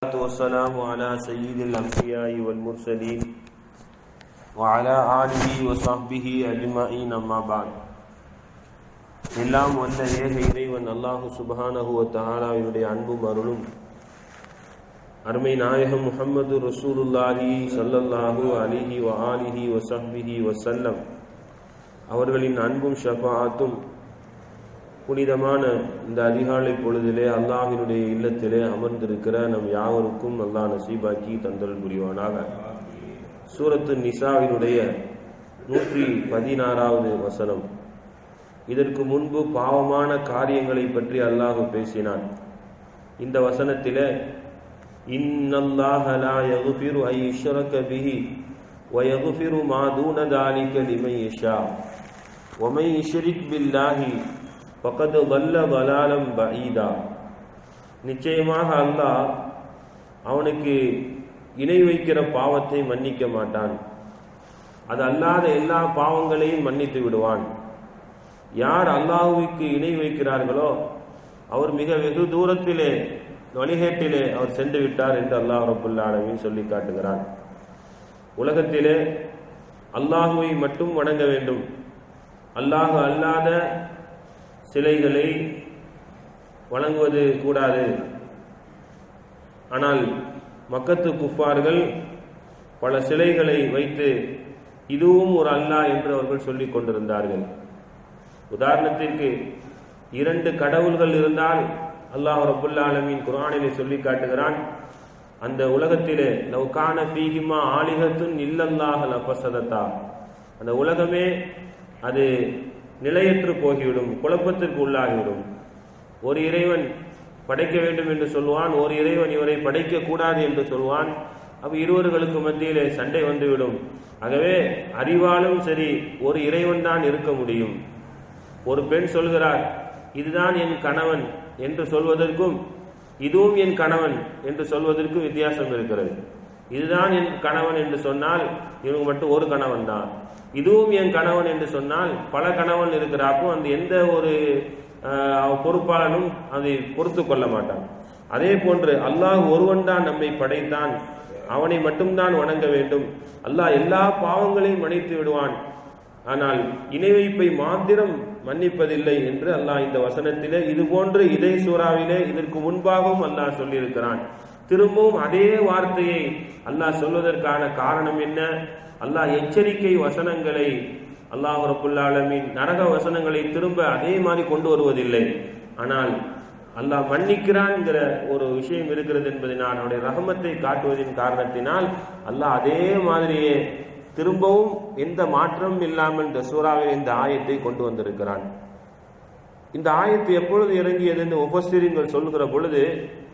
والصلاة والسلام على سيد الأنبياء والمرسلين وعلى آله وصحبه أجمعين أما بعد எல்லாம் வல்ல ஏக இறைவன் அல்லாஹு சுபஹானஹு வ தஆலாவினுடைய அன்பும் அருளும் அருமை நாயகம் முஹம்மது ரசூலுல்லாஹி ஸல்லல்லாஹு அலைஹி வ ஆலிஹி வ ஸஹ்பிஹி வஸல்லம் அவர்களின் அன்பும் ஷஃபாஅத்தும் புனிதமான இந்த அதிகாலை பொழுதிலே அல்லாஹினுடைய இல்லத்திலே அமர்ந்திருக்கிற நம் யாவருக்கும் அல்லாஹ் நசீபாக்கி தந்தல் புரிவானாக சூரத்து நிசாவினுடைய நூற்றி பதினாறாவது வசனம் இதற்கு முன்பு பாவமான காரியங்களை பற்றி அல்லாஹ் பேசினான் இந்த வசனத்திலே இன்னல்லாஹ லா யக்ஃபிரு ஐ யுஷ்ரக பிஹி வ யக்ஃபிரு மா தூன ذلك لمن يشاء ومن يشرك بالله فقد ضل ضلالا بعيدا நிச்சயமாக அல்லாஹ் அவனுக்கு இணை வைக்கிற பாவத்தை மன்னிக்க மாட்டான் அது அல்லாத எல்லா பாவங்களையும் மன்னித்து விடுவான் யார் அல்லாஹுவுக்கு இணை வைக்கிறார்களோ அவர் மிக வெகு தூரத்திலே வழிகேட்டிலே அவர் சென்று விட்டார் என்று அல்லாஹ் ரபுல்லாலமின் சொல்லி காட்டுகிறான் உலகத்திலே அல்லாஹுவை மட்டும் வணங்க வேண்டும் அல்லாஹு அல்லாத சிலைகளை வணங்குவது கூடாது ஆனால் மக்கத்து குஃபார்கள் பல சிலைகளை வைத்து இதுவும் ஒரு அல்லாஹ் என்று அவர்கள் சொல்லிக் கொண்டிருந்தார்கள் உதாரணத்திற்கு இரண்டு கடவுள்கள் இருந்தால் அல்லாஹ் ரபுல்லா ஆலமின் குரானிலே சொல்லி காட்டுகிறான் அந்த உலகத்திலே லவ்கான பீகிமா ஆலிகத்துன் இல்லல்லாஹ் லபசதத்தா அந்த உலகமே அது நிலையற்று போகிவிடும் குழப்பத்திற்கு உள்ளாகிவிடும் ஒரு இறைவன் படைக்க வேண்டும் என்று சொல்வான் ஒரு இறைவன் இவரை படைக்க கூடாது என்று சொல்வான் அப்ப இருவர்களுக்கு மத்தியிலே சண்டை வந்துவிடும் ஆகவே அறிவாலும் சரி ஒரு இறைவன் தான் இருக்க முடியும் ஒரு பெண் சொல்கிறார் இதுதான் என் கணவன் என்று சொல்வதற்கும் இதுவும் என் கணவன் என்று சொல்வதற்கும் வித்தியாசம் இருக்கிறது இதுதான் என் கணவன் என்று சொன்னால் இவங்க மட்டும் ஒரு கணவன் தான் இதுவும் என் கணவன் என்று சொன்னால் பல கணவன் இருக்கிறாப்போ அந்த எந்த ஒரு பொறுப்பாளனும் அதை பொறுத்து கொள்ள மாட்டான் அதே போன்று அல்லாஹ் ஒருவன் தான் நம்மை படைத்தான் அவனை மட்டும்தான் வணங்க வேண்டும் அல்லாஹ் எல்லா பாவங்களையும் மன்னித்து விடுவான் ஆனால் இணை வைப்பை மாத்திரம் மன்னிப்பதில்லை என்று அல்லாஹ் இந்த வசனத்திலே இது போன்று இதே சூறாவிலே இதற்கு முன்பாகவும் அல்லாஹ் சொல்லியிருக்கிறான் திரும்பவும் அதே வார்த்தையை அல்லாஹ் சொல்வதற்கான காரணம் என்ன அல்லாஹ் எச்சரிக்கை வசனங்களை அல்லாஹ் ரபுல்லாலமின் நரக வசனங்களை திரும்ப அதே மாதிரி கொண்டு வருவதில்லை ஆனால் அல்லாஹ் மன்னிக்கிறான்ங்கிற ஒரு விஷயம் இருக்கிறது என்பதனால் அவனுடைய ரகமத்தை காட்டுவதின் காரணத்தினால் அல்லாஹ் அதே மாதிரியே திரும்பவும் எந்த மாற்றமும் இல்லாமல் இந்த சூறாவில் இந்த ஆயத்தை கொண்டு வந்திருக்கிறான் இந்த ஆயத்து எப்பொழுது இறங்கியது என்று உபஸ்திரிங்கள் சொல்லுகிற பொழுது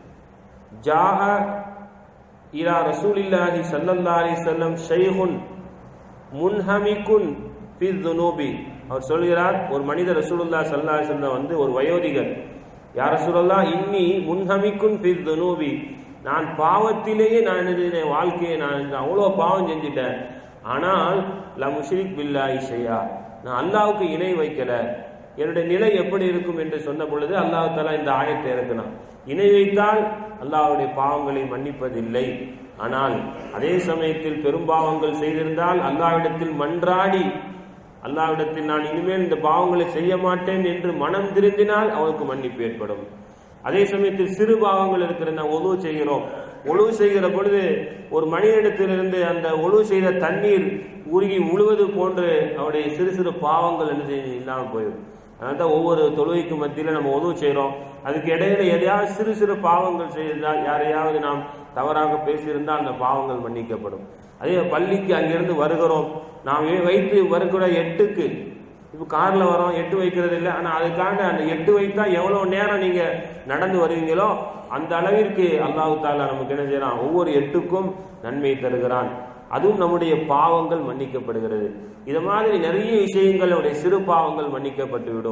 ஜாஹ இரா ரசூலில்லாஹி சல்லல்லா அலி செல்லம் ஷைஹுன் முன்ஹமிகுன் பிதுனூபி அவர் சொல்கிறார் ஒரு மனிதர் ரசூலுல்லா சல்லா செல்லம் வந்து ஒரு வயோதிகர் யார் ரசூலுல்லா இன்னி முன்ஹமிக்குன் பிதுனூபி நான் பாவத்திலேயே நான் என் வாழ்க்கையை நான் அவ்வளோ பாவம் செஞ்சுட்டேன் ஆனால் ல முஷ்ரிக் பில்லாஹி ஷையா நான் அல்லாவுக்கு இணை வைக்கல என்னுடைய நிலை எப்படி இருக்கும் என்று சொன்ன பொழுது அல்லாஹு தாலா இந்த ஆயத்தை இறக்கினான் இணை வைத்தால் அல்லாஹுடைய பாவங்களை மன்னிப்பதில்லை ஆனால் அதே சமயத்தில் பெரும்பாவங்கள் செய்திருந்தால் அல்லாவிடத்தில் மன்றாடி அல்லாவிடத்தில் நான் இனிமேல் இந்த பாவங்களை செய்ய மாட்டேன் என்று மனம் திருந்தினால் அவனுக்கு மன்னிப்பு ஏற்படும் அதே சமயத்தில் சிறு பாவங்கள் இருக்கிற நான் ஒழு செய்கிறோம் ஒழு செய்கிற பொழுது ஒரு மனிதனிடத்திலிருந்து அந்த ஒழு செய்த தண்ணீர் உருகி முழுவது போன்று அவருடைய சிறு சிறு பாவங்கள் என்ன இல்லாமல் போயிடும் அதனால தான் ஒவ்வொரு தொழுகைக்கு மத்தியில் நம்ம உதவு செய்கிறோம் அதுக்கு இடையில எதையாவது சிறு சிறு பாவங்கள் செய்தால் யாரையாவது நாம் தவறாக பேசியிருந்தால் அந்த பாவங்கள் மன்னிக்கப்படும் அதே பள்ளிக்கு அங்கிருந்து வருகிறோம் நாம் வைத்து வருகிற எட்டுக்கு இப்போ காரில் வரோம் எட்டு வைக்கிறது இல்லை ஆனால் அதுக்காக அந்த எட்டு வைத்தா எவ்வளோ நேரம் நீங்கள் நடந்து வருவீங்களோ அந்த அளவிற்கு அல்லாஹு தாலா நமக்கு என்ன செய்யறான் ஒவ்வொரு எட்டுக்கும் நன்மை தருகிறான் அதுவும் நம்முடைய பாவங்கள் மன்னிக்கப்படுகிறது இது மாதிரி நிறைய விஷயங்கள் நம்முடைய சிறு பாவங்கள் மன்னிக்கப்பட்டு விடும்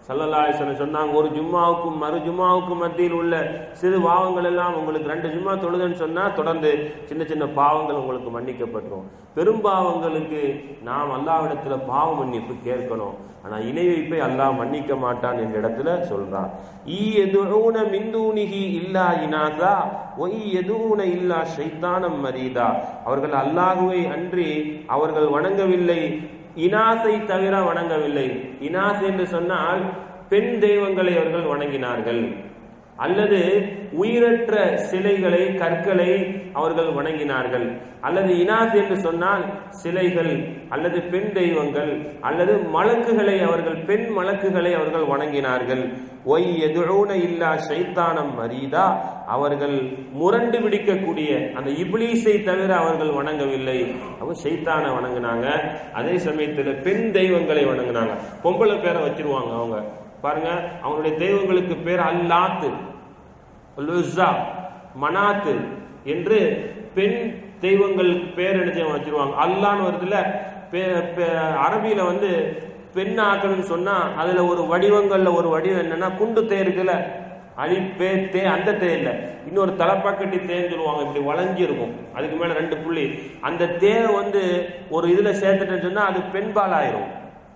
சல்லல்லாஹு சொன்னாங்க ஒரு ஜும்மாவுக்கும் மறு ஜும்மாவுக்கும் மத்தியில் உள்ள சிறு பாவங்கள் எல்லாம் உங்களுக்கு ரெண்டு ஜும்மா தொழுதுன்னு சொன்னா தொடர்ந்து சின்ன சின்ன பாவங்கள் உங்களுக்கு மன்னிக்கப்பட்டுரும் பெரும் பாவங்களுக்கு நாம் அல்லாவிடத்துல பாவ மன்னிப்பு கேட்கணும் ஆனா இணை வைப்பை அல்லாஹ் மன்னிக்க மாட்டான் என்ற இடத்துல சொல்றான் ஈ எதுன மிந்தூனிகி இல்லா இனாதா ஒய் எதுன இல்லா ஷைத்தானம் மரீதா அவர்கள் அல்லாஹுவை அன்றி அவர்கள் வணங்கவில்லை இனாசை தவிர வணங்கவில்லை இனாஸ் என்று சொன்னால் பெண் தெய்வங்களை அவர்கள் வணங்கினார்கள் அல்லது உயிரற்ற சிலைகளை கற்களை அவர்கள் வணங்கினார்கள் அல்லது இனாஸ் என்று சொன்னால் சிலைகள் அல்லது பெண் தெய்வங்கள் அல்லது மலக்குகளை அவர்கள் பெண் மலக்குகளை அவர்கள் வணங்கினார்கள் ஒய் எதுழூன இல்லா சைத்தானம் மரீதா அவர்கள் முரண்டு பிடிக்கக்கூடிய அந்த இப்லீஸை தவிர அவர்கள் வணங்கவில்லை அவங்க சைத்தான வணங்கினாங்க அதே சமயத்தில் பெண் தெய்வங்களை வணங்கினாங்க பொம்பளை பேரை வச்சிருவாங்க அவங்க பாருங்க அவங்களுடைய தெய்வங்களுக்கு பேர் அல்லாத்து லுஸா மனாத்து என்று பெண் தெய்வங்களுக்கு பேர் எடுத்து வச்சிருவாங்க அல்லான்னு வருதுல அரபியில வந்து பெண் ஆக்கணும்னு சொன்னா அதுல ஒரு வடிவங்கள்ல ஒரு வடிவம் என்னன்னா குண்டு தே இருக்குல்ல அழி பே தே அந்த தே இல்ல இன்னொரு தலப்பாக்கட்டி தேன்னு சொல்லுவாங்க இப்படி வளைஞ்சு இருக்கும் அதுக்கு மேல ரெண்டு புள்ளி அந்த தே வந்து ஒரு இதுல சேர்த்துட்டேன்னு சொன்னா அது பெண்பால் ஆயிரும்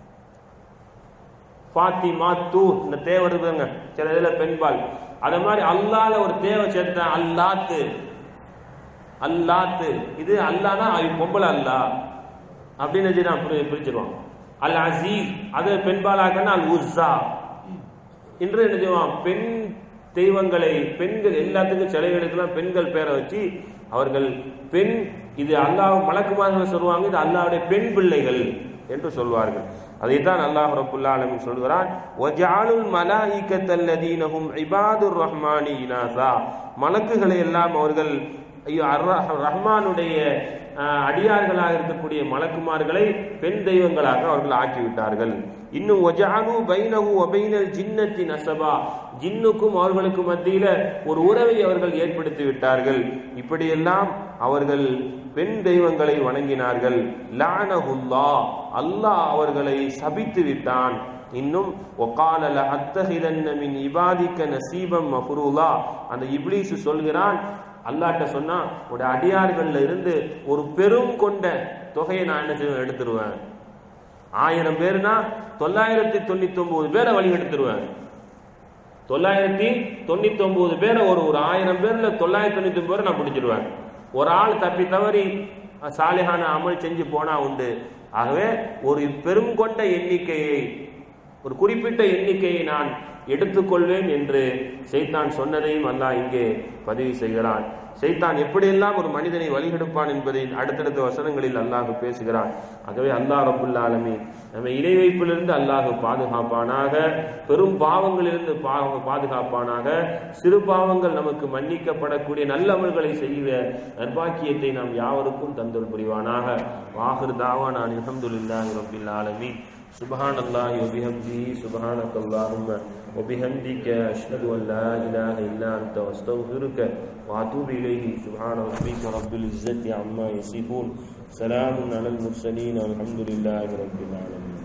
ஃபாத்திமா தூ இந்த தே வருதுங்க சில இதுல பெண்பால் அத மாதிரி அல்லால ஒரு தேவை சேர்த்தேன் அல்லாத்து அல்லாத்து இது அல்லானா பொம்பளை அல்லா அப்படின்னு வச்சு நான் பிரிச்சிருவான் அல் அசீஸ் அது பெண்பால் ஆக்கன்னா அல் உஸ்ஸா என்று என்ன செய்வான் பெண் தெய்வங்களை பெண்கள் எல்லாத்துக்கும் சிலைகளுக்கெல்லாம் பெண்கள் பேரை வச்சு அவர்கள் பெண் இது அல்லாஹ் மலக்குமார்கள் சொல்லுவாங்க இது அல்லாவுடைய பெண் பிள்ளைகள் என்று சொல்வார்கள் அதைத்தான் அல்லாஹ் ரபுல்லா அலமின் சொல்கிறான் ஒஜாலுல் மலாயிக்கத்தல்லதீனஹும் இபாதுர் ரஹ்மானி இனாசா மலக்குகளை எல்லாம் அவர்கள் ஐயோ ரஹ்மானுடைய அடியார்களாக இருக்கக்கூடிய மலக்குமார்களை பெண் தெய்வங்களாக அவர்கள் ஆக்கிவிட்டார்கள் இன்னும் ஒஜானு பைனகு ஒபைனல் ஜின்னத்தி நசபா ஜின்னுக்கும் அவர்களுக்கு மத்தியில ஒரு உறவை அவர்கள் ஏற்படுத்தி விட்டார்கள் இப்படியெல்லாம் அவர்கள் பெண் தெய்வங்களை வணங்கினார்கள் லானகுல்லா அல்லாஹ் அவர்களை சபித்து விட்டான் இன்னும் ஒகாலல அத்தஹிதன்ன மின் இபாதிக்க நசீபம் மஃபுருலா அந்த இப்லீஸ் சொல்கிறான் அல்லாட்ட சொன்னா உடைய அடியார்கள்ல இருந்து ஒரு பெரும் கொண்ட தொகையை நான் என்ன செய்வேன் எடுத்துருவேன் ஆயிரம் பேர்னா தொள்ளாயிரத்தி தொண்ணூத்தி ஒன்பது பேரை வழி எடுத்துருவேன் தொள்ளாயிரத்தி தொண்ணூத்தி ஒன்பது பேரை ஒரு ஒரு ஆயிரம் பேர்ல தொள்ளாயிரத்தி தொண்ணூத்தி ஒன்பது பேரை நான் பிடிச்சிருவேன் ஒரு ஆள் தப்பி தவறி சாலிஹான அமல் செஞ்சு போனா உண்டு ஆகவே ஒரு பெரும் கொண்ட எண்ணிக்கையை ஒரு குறிப்பிட்ட எண்ணிக்கையை நான் எடுத்துக்கொள்வேன் என்று சைத்தான் சொன்னதையும் அல்லாஹ் இங்கே பதிவு செய்கிறான் சைத்தான் எப்படியெல்லாம் ஒரு மனிதனை வழிகெடுப்பான் என்பதை அடுத்தடுத்த வசனங்களில் அல்லாஹ் பேசுகிறான் ஆகவே அல்லாஹ் ரபுல்லா ஆலமி நம்ம இணை வைப்பிலிருந்து அல்லாஹ் பாதுகாப்பானாக பெரும் பாவங்களிலிருந்து பாதுகாப்பானாக சிறு பாவங்கள் நமக்கு மன்னிக்கப்படக்கூடிய நல்ல அமல்களை செய்ய நர்பாக்கியத்தை நாம் யாவருக்கும் தந்தல் புரிவானாக வாஹர் தாவான் அலமதுல்லாஹி ரபில் ஆலமி سبحان الله وبحمده سبحانك اللهم وبحمدك أشهد أن لا إله إلا أنت واستغفرك وأتوب إليه سبحان ربك رب العزة عما يصفون سلام على المرسلين والحمد لله رب العالمين